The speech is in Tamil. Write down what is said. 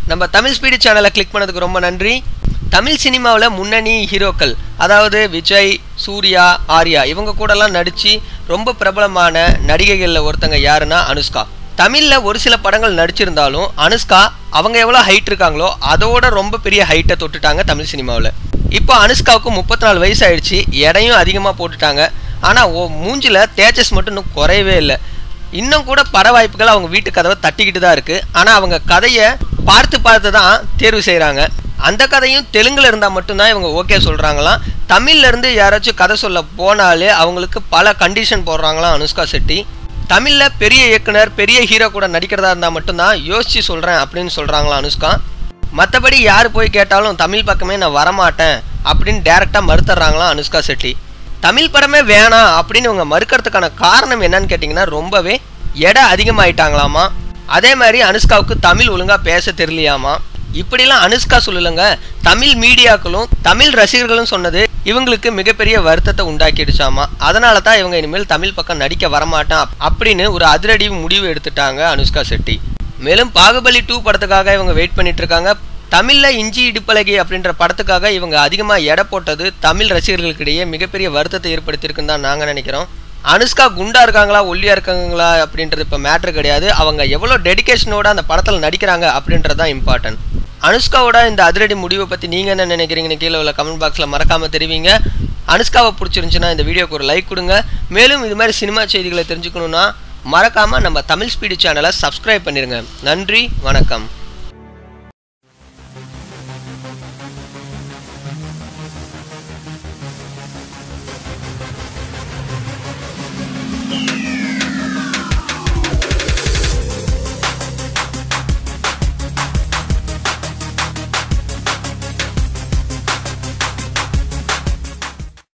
நம்ம தமிழ் ஸ்பீடு சேனலை கிளிக் பண்ணதுக்கு ரொம்ப நன்றி தமிழ் சினிமாவில் முன்னணி ஹீரோக்கள் அதாவது விஜய் சூர்யா ஆர்யா இவங்க கூடலாம் நடித்து ரொம்ப பிரபலமான நடிகைகளில் ஒருத்தங்க யாருன்னா அனுஷ்கா தமிழில் ஒரு சில படங்கள் நடிச்சிருந்தாலும் அனுஷ்கா அவங்க எவ்வளோ ஹைட் இருக்காங்களோ அதோட ரொம்ப பெரிய ஹைட்டை தொட்டுட்டாங்க தமிழ் சினிமாவில் இப்போ அனுஷ்காவுக்கு முப்பத்தி நாலு வயசு ஆயிடுச்சு எடையும் அதிகமாக போட்டுட்டாங்க ஆனால் ஓ மூஞ்சில் தேஜஸ் மட்டும் இன்னும் குறையவே இல்லை இன்னும் கூட பட வாய்ப்புகள் அவங்க வீட்டு கதவை தட்டிக்கிட்டு தான் இருக்குது ஆனால் அவங்க கதையை பார்த்து பார்த்து தான் தேர்வு செய்கிறாங்க அந்த கதையும் தெலுங்குல இருந்தால் மட்டும்தான் இவங்க ஓகே சொல்கிறாங்களாம் தமிழ்ல இருந்து யாராச்சும் கதை சொல்ல போனாலே அவங்களுக்கு பல கண்டிஷன் போடுறாங்களாம் அனுஷ்கா செட்டி தமிழில் பெரிய இயக்குனர் பெரிய ஹீரோ கூட நடிக்கிறதா இருந்தால் மட்டும்தான் யோசிச்சு சொல்கிறேன் அப்படின்னு சொல்கிறாங்களாம் அனுஷ்கா மற்றபடி யார் போய் கேட்டாலும் தமிழ் பக்கமே நான் வரமாட்டேன் அப்படின்னு டேரெக்டாக மறுத்துறாங்களாம் அனுஷ்கா செட்டி தமிழ் படமே வேணாம் அப்படின்னு இவங்க மறுக்கிறதுக்கான காரணம் என்னன்னு கேட்டிங்கன்னா ரொம்பவே எடை அதிகமாயிட்டாங்களாமா அதே மாதிரி அனுஷ்காவுக்கு தமிழ் ஒழுங்காக பேச தெரியலையாமா இப்படிலாம் அனுஷ்கா சொல்லலைங்க தமிழ் மீடியாக்களும் தமிழ் ரசிகர்களும் சொன்னது இவங்களுக்கு மிகப்பெரிய வருத்தத்தை உண்டாக்கிடுச்சாமா அதனால தான் இவங்க இனிமேல் தமிழ் பக்கம் நடிக்க வரமாட்டான் அப்- அப்படின்னு ஒரு அதிரடி முடிவு எடுத்துட்டாங்க அனுஷ்கா செட்டி மேலும் பாகுபலி டூ படத்துக்காக இவங்க வெயிட் பண்ணிட்டு இருக்காங்க தமிழ்ல இஞ்சி இடுப்பழகி அப்படின்ற படத்துக்காக இவங்க அதிகமாக எடை போட்டது தமிழ் ரசிகர்களுக்கிடையே மிகப்பெரிய வருத்தத்தை ஏற்படுத்தியிருக்குன்னு தான் நாங்கள் நினைக்கிறோம் அனுஷ்கா குண்டா இருக்காங்களா ஒல்லியா இருக்காங்களா அப்படின்றது இப்போ மேட்ரு கிடையாது அவங்க எவ்வளோ டெடிகேஷனோட அந்த படத்தில் நடிக்கிறாங்க அப்படின்றது தான் இம்பார்ட்டன்ட் அனுஷ்காவோட இந்த அதிரடி முடிவை பற்றி நீங்கள் என்ன நினைக்கிறீங்கன்னு கீழே உள்ள கமெண்ட் பாக்ஸில் மறக்காமல் தெரிவிங்க அனுஷ்காவை பிடிச்சிருந்துச்சுன்னா இந்த வீடியோக்கு ஒரு லைக் கொடுங்க மேலும் இது மாதிரி சினிமா செய்திகளை தெரிஞ்சுக்கணுன்னா மறக்காமல் நம்ம தமிழ் ஸ்பீடு சேனலை சப்ஸ்கிரைப் பண்ணிடுங்க நன்றி வணக்கம்